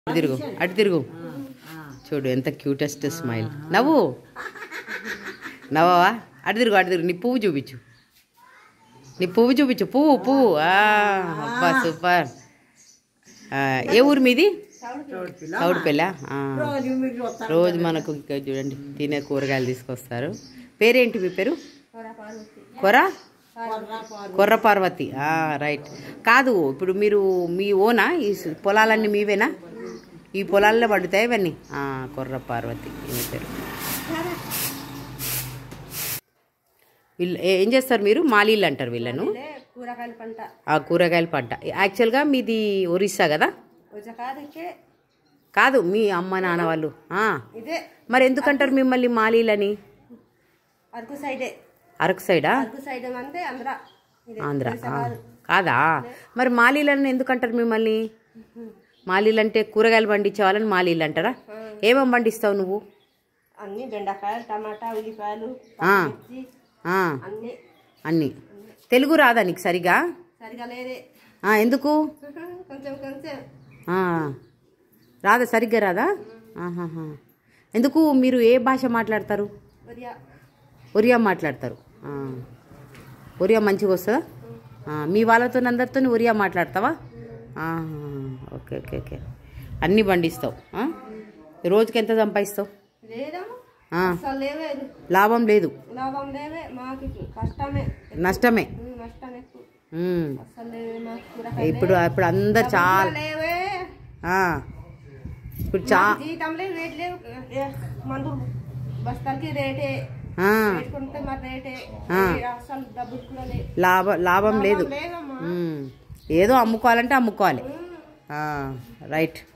అటు తిరుగు అటు తిరుగు చూడు ఎంత క్యూటెస్ట్ స్మైల్ నవ్వు నవ్వవా అటు తిరుగు అటు తిరుగు నీ పువ్వు చూపించు నీ పువ్వు చూపించు పువ్వు పువ్వు ఆ, అబ్బా సూపర్ ఆ, ఏ ఊరు మీది చౌడుపెల్ల రోజు మనకు ఇక్కడ చూడండి తినే కూరగాయలు తీసుకొస్తారు పేరేంటి మీ పేరు కొర కొర్ర పార్వతి ఆ, రైట్ కాదు ఇప్పుడు మీరు మీ ఓనా ఈ స్- పొలాలన్నీ మీవేనా ఈ పొలాల్లో పడుతాయి ఇవన్నీ ఆ, కొర్ర పార్వతి మీ పేరు వీళ్ళు ఏ- ఏం చేస్తారు మీరు మాలీలు అంటారు వీళ్ళను కూరగాయల పంట ఆ కూరగాయల పంట యాక్చువల్గా మీది ఒరిస్సా కదా ఉజకాదికే కాదు మీ అమ్మ నాన్న వాళ్ళు ఆ. ఇదే మరి ఎందుకంటారు మిమ్మల్ని మాలీలని అరకు సైడే అరకు సైడా అరకు సైడ్ అంటే ఆంధ్ర ఇదే ఆంధ్ర ఆ. కాదా మరి మాలీలని ఎందుకంటారు మిమ్మల్ని మాలీలు అంటే కూరగాయలు పండించే వాళ్ళని మాలీలు అంటారా ఏమేమి పండిస్తావు నువ్వు అన్ని బెండకాయలు టమాటా ఉల్లిపాయలు ఆ. పచ్చిమిర్చి ఆ, అన్ని అన్నీ తెలుగు రాదా నీకు సరిగా సరిగా లేదే ఆ, ఎందుకు కొంచెం కొంచెం ఆ, రాదా సరిగ్గా రాదా ఆహాహా. ఎందుకు మీరు ఏ భాష మాట్లాడతారు ఉరియా ఒరియా మాట్లాడతారు ఆ. ఒరియా మంచిగా వస్తుందా ఆ, మీ వాళ్ళతో అందరితో ఒరియా మాట్లాడతావా ఆహా. ఓకే ఓకే ఓకే అన్నీ పండిస్తావు ఆ? రోజుకి ఎంత సంపాదిస్తావు లేదమ్మా ఆ, అసలు లేవే లాభం లేదు లాభం లేవే మాకు కష్టమే నష్టమే ఉమ్, నష్టం ఎక్కువ ఉమ్. అసలు లేవే మాకు కూరగాయలు ఇప్పుడు ఇప్పుడు అందరు చాలా లేవే ఆ. ఇప్పుడు చా జీతంలో రేట్ లేవు ఏ, మందు బస్తాలకి రేటే ఆ, పెట్టుకుంటే మరి రేటే ఆ. ఏ, అసలు డబ్బులు కూడా లేవు లాభ లాభం లేదు లేవమ్మా ఉమ్. ఏదో అమ్ముకోవాలంటే అమ్ముకోవాలి ఉమ్. ఆ, రైట్